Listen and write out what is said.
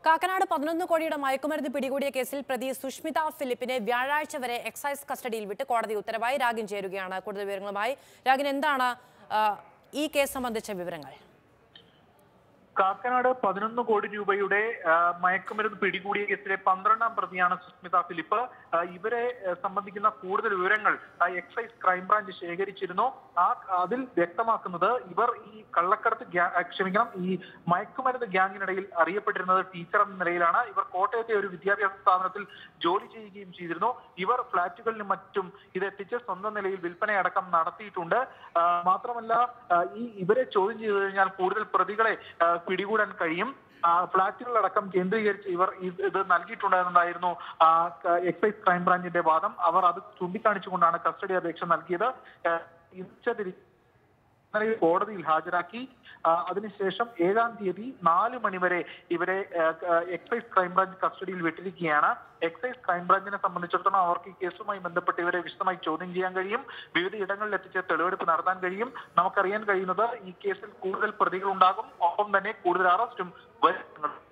കാക്കനാട് പതിനൊന്ന് കോടിയുടെ മയക്കുമരുന്ന് പിടികൂടിയ കേസിൽ പ്രതി സുഷ്മിത ഫിലിപ്പിനെ വ്യാഴാഴ്ച വരെ എക്സൈസ് കസ്റ്റഡിയിൽ വിട്ട് കോടതി ഉത്തരവായി രാഗിൻ ചേരുകയാണ് കൂടുതൽ വിവരങ്ങളുമായി രാഗിൻ എന്താണ് ആ, ഈ കേസ് സംബന്ധിച്ച വിവരങ്ങൾ കാക്കനാട് പതിനൊന്ന് കോടി രൂപയുടെ ആ, മയക്കുമരുന്ന് പിടികൂടിയ കേസിലെ പന്ത്രണ്ടാം പ്രതിയാണ് സുസ്മിത ഫിലിപ്പ് ആ, ഇവരെ ആ, സംബന്ധിക്കുന്ന കൂടുതൽ വിവരങ്ങൾ ആ, എക്സൈസ് ക്രൈംബ്രാഞ്ച് ശേഖരിച്ചിരുന്നു ആ അതിൽ വ്യക്തമാക്കുന്നത് ഇവർ ഈ കള്ളക്കടത്ത് ഗ്യാ- ആ, ക്ഷമിക്കണം ഈ മയക്കുമരുന്ന് ഗ്യാങ്ങിനിടയിൽ അറിയപ്പെട്ടിരുന്നത് ടീച്ചർ എന്ന നിലയിലാണ് ഇവർ കോട്ടയത്തെ ഒരു വിദ്യാഭ്യാസ സ്ഥാപനത്തിൽ ജോലി ചെയ്യുകയും ചെയ്തിരുന്നു ഇവർ ഫ്ളാറ്റുകളിലും മറ്റും ഇതെത്തിച്ച് സ്വന്തം നിലയിൽ വിൽപ്പനയടക്കം നടത്തിയിട്ടുണ്ട് ആ, മാത്രമല്ല ആ, ഈ ഇവരെ ചോദ്യം ചെയ്തു കഴിഞ്ഞാൽ കൂടുതൽ പ്രതികളെ ആ, പിടികൂടാൻ കഴിയും ആ, ഫ്ളാറ്റുകളടക്കം കേന്ദ്രീകരിച്ച് ഇവർ ഇത് ഇത് നൽകിയിട്ടുണ്ടെന്നതായിരുന്നു ആ, ക- എക്സൈസ് ക്രൈംബ്രാഞ്ചിന്റെ വാദം അവർ അത് ചൂണ്ടിക്കാണിച്ചുകൊണ്ടാണ് കസ്റ്റഡി അപേക്ഷ നൽകിയത് ആ, ഉച്ചതിരി ഇന്നലെ കോടതിയിൽ ഹാജരാക്കി ആ, അതിനുശേഷം ഏഴാം തീയതി നാല് മണിവരെ ഇവരെ ആ, ക- എക്സൈസ് ക്രൈംബ്രാഞ്ച് കസ്റ്റഡിയിൽ വിട്ടിരിക്കുകയാണ് എക്സൈസ് ക്രൈംബ്രാഞ്ചിനെ സംബന്ധിച്ചിടത്തോളം അവർക്ക് ഈ കേസുമായി ബന്ധപ്പെട്ട് ഇവരെ വിശദമായി ചോദ്യം ചെയ്യാൻ കഴിയും വിവിധ ഇടങ്ങളിൽ എത്തിച്ച് തെളിവെടുപ്പ് നടത്താൻ കഴിയും നമുക്കറിയാൻ കഴിയുന്നത് ഈ കേസിൽ കൂടുതൽ പ്രതികൾ ഉണ്ടാകും ഒപ്പം തന്നെ കൂടുതൽ അറസ്റ്റും വരും